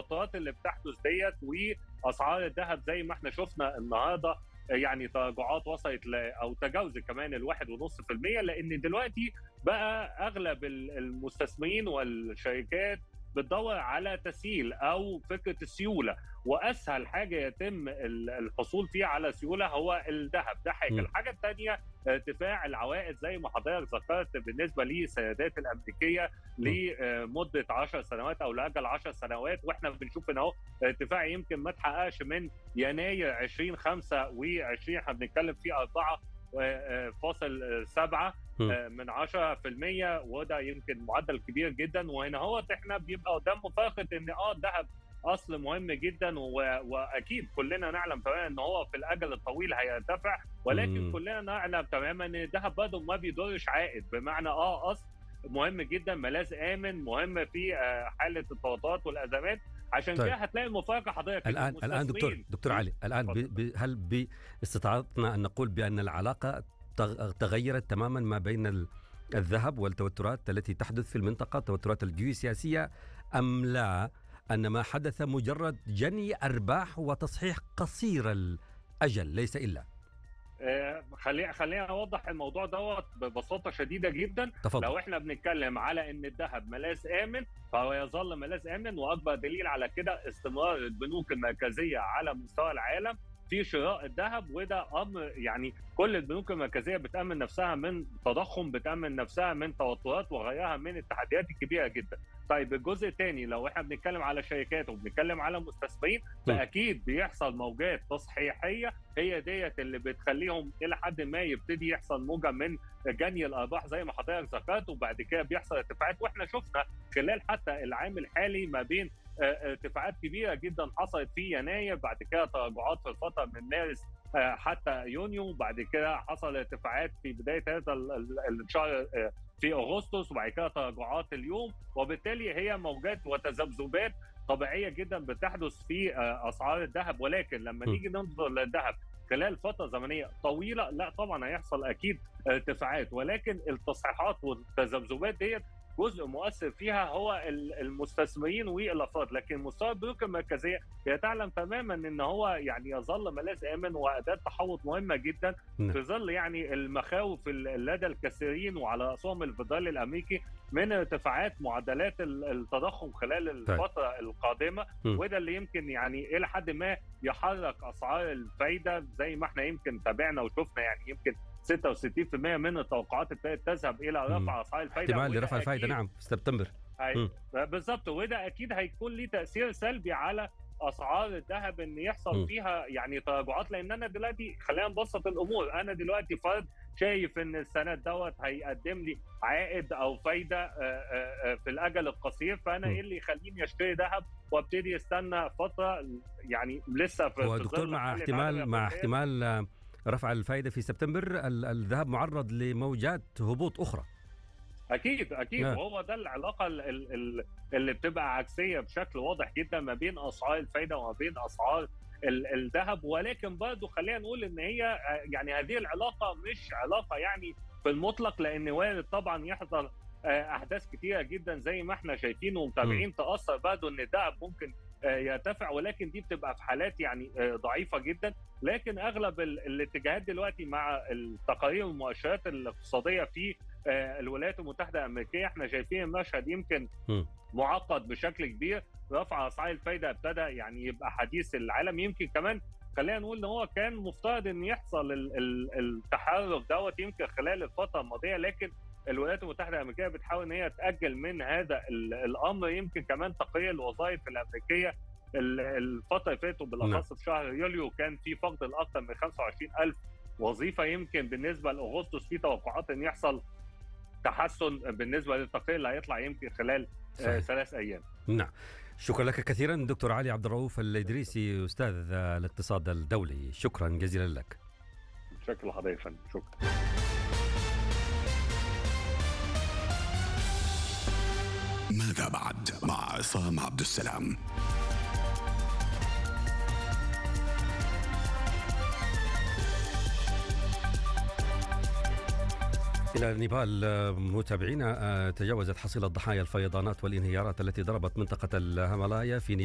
التوترات اللي بتحدث ديت واسعار الذهب زي ما احنا شفنا النهارده يعني تراجعات وصلت ل او تجاوزت كمان الواحد ونص في المية لان دلوقتي بقى اغلب المستثمرين والشركات بتدور على تسهيل او فكره السيوله واسهل حاجه يتم الحصول فيها على سيوله هو الذهب ده حاجه الحاجه الثانيه ارتفاع العوائد زي ما حضرتك ذكرت بالنسبه للسندات الامريكيه لمده 10 سنوات او لاجل 10 سنوات واحنا بنشوف ان اهو ارتفاع يمكن ما اتحققش من يناير 2025 احنا بنتكلم في 4 فاصل سبعة من 10% وده يمكن معدل كبير جدا وهنا هو احنا بيبقى قدام مفارقه ان اه الذهب اصل مهم جدا واكيد كلنا نعلم تماما ان هو في الاجل الطويل هيرتفع ولكن مم. كلنا نعلم تماما ان الذهب برضه ما بيضرش عائد بمعنى اه اصل مهم جدا ملاذ امن مهم في حاله التوترات والازمات عشان طيب. كده هتلاقي المفارقه حضرتك الان الان دكتور دكتور علي الان ب ب هل استطعنا ان نقول بان العلاقه تغيرت تماما ما بين الذهب والتوترات التي تحدث في المنطقه التوترات الجيوسياسيه ام لا ان ما حدث مجرد جني ارباح وتصحيح قصير الاجل ليس الا خلينا خلينا اوضح الموضوع دوت ببساطه شديده جدا تفضل. لو احنا بنتكلم على ان الذهب ملاذ امن فهو يظل ملاذ امن واكبر دليل على كده استمرار البنوك المركزيه على مستوى العالم في شراء الذهب وده امر يعني كل البنوك المركزيه بتامن نفسها من تضخم بتامن نفسها من توترات وغيرها من التحديات الكبيره جدا. طيب الجزء الثاني لو احنا بنتكلم على شركات وبنتكلم على مستثمرين فاكيد بيحصل موجات تصحيحيه هي ديت اللي بتخليهم الى حد ما يبتدي يحصل موجه من جني الارباح زي ما حضرتك ذكرت وبعد كده بيحصل ارتفاعات واحنا شفنا خلال حتى العام الحالي ما بين ارتفاعات كبيره جدا حصلت في يناير بعد كده تراجعات في الفتره من مارس حتى يونيو بعد كده حصل ارتفاعات في بدايه هذا الشهر في اغسطس وبعد كده تراجعات اليوم وبالتالي هي موجات وتذبذبات طبيعيه جدا بتحدث في اسعار الذهب ولكن لما نيجي ننظر للذهب خلال فتره زمنيه طويله لا طبعا هيحصل اكيد ارتفاعات ولكن التصحيحات والتذبذبات ديت جزء مؤثر فيها هو المستثمرين والافراد لكن مستوى البنوك المركزيه هي تعلم تماما ان هو يعني يظل ملاذ امن واداه تحوط مهمه جدا في ظل يعني المخاوف لدى الكثيرين وعلى راسهم الفدرالي الامريكي من ارتفاعات معدلات التضخم خلال الفتره القادمه وده اللي يمكن يعني الى حد ما يحرك اسعار الفايده زي ما احنا يمكن تابعنا وشفنا يعني يمكن 66% من التوقعات ابتدت تذهب الى رفع اسعار الفايده احتمال لرفع الفايده نعم في سبتمبر بالظبط وده اكيد هيكون ليه تاثير سلبي على اسعار الذهب ان يحصل م. فيها يعني تراجعات لان انا دلوقتي خلينا نبسط الامور انا دلوقتي فرد شايف ان السند دوت هيقدم لي عائد او فايده في الاجل القصير فانا ايه اللي يخليني اشتري ذهب وابتدي استنى فتره يعني لسه في هو دكتور مع احتمال مع احتمال رفع الفائده في سبتمبر الذهب معرض لموجات هبوط اخرى اكيد اكيد آه. وهو ده العلاقه اللي بتبقى عكسيه بشكل واضح جدا ما بين اسعار الفايده وما بين اسعار الذهب ولكن برضه خلينا نقول ان هي يعني هذه العلاقه مش علاقه يعني في المطلق لان وارد طبعا يحصل احداث كتيره جدا زي ما احنا شايفين ومتابعين تاثر برضه ان الذهب ممكن يرتفع ولكن دي بتبقى في حالات يعني ضعيفه جدا لكن اغلب الاتجاهات دلوقتي مع التقارير والمؤشرات الاقتصاديه في الولايات المتحده الامريكيه احنا شايفين المشهد يمكن معقد بشكل كبير رفع اسعار الفايده ابتدى يعني يبقى حديث العالم يمكن كمان خلينا نقول ان هو كان مفترض ان يحصل التحرك دوت يمكن خلال الفتره الماضيه لكن الولايات المتحده الامريكيه بتحاول ان هي تاجل من هذا الامر يمكن كمان تقرير الوظائف الامريكيه الفتره اللي فاتت بالاخص في شهر يوليو كان في فقد الاكثر من 25 الف وظيفه يمكن بالنسبه لاغسطس في توقعات ان يحصل تحسن بالنسبه للتقرير اللي هيطلع يمكن خلال صحيح. ثلاث ايام. نعم. شكرا لك كثيرا دكتور علي عبد الرؤوف الادريسي استاذ الاقتصاد الدولي، شكرا جزيلا لك. شكرا لحضرتك يا فندم، شكرا. ماذا بعد مع عصام عبد السلام؟ إلى نيبال متابعينا تجاوزت حصيلة ضحايا الفيضانات والانهيارات التي ضربت منطقة الهيمالايا في نيبال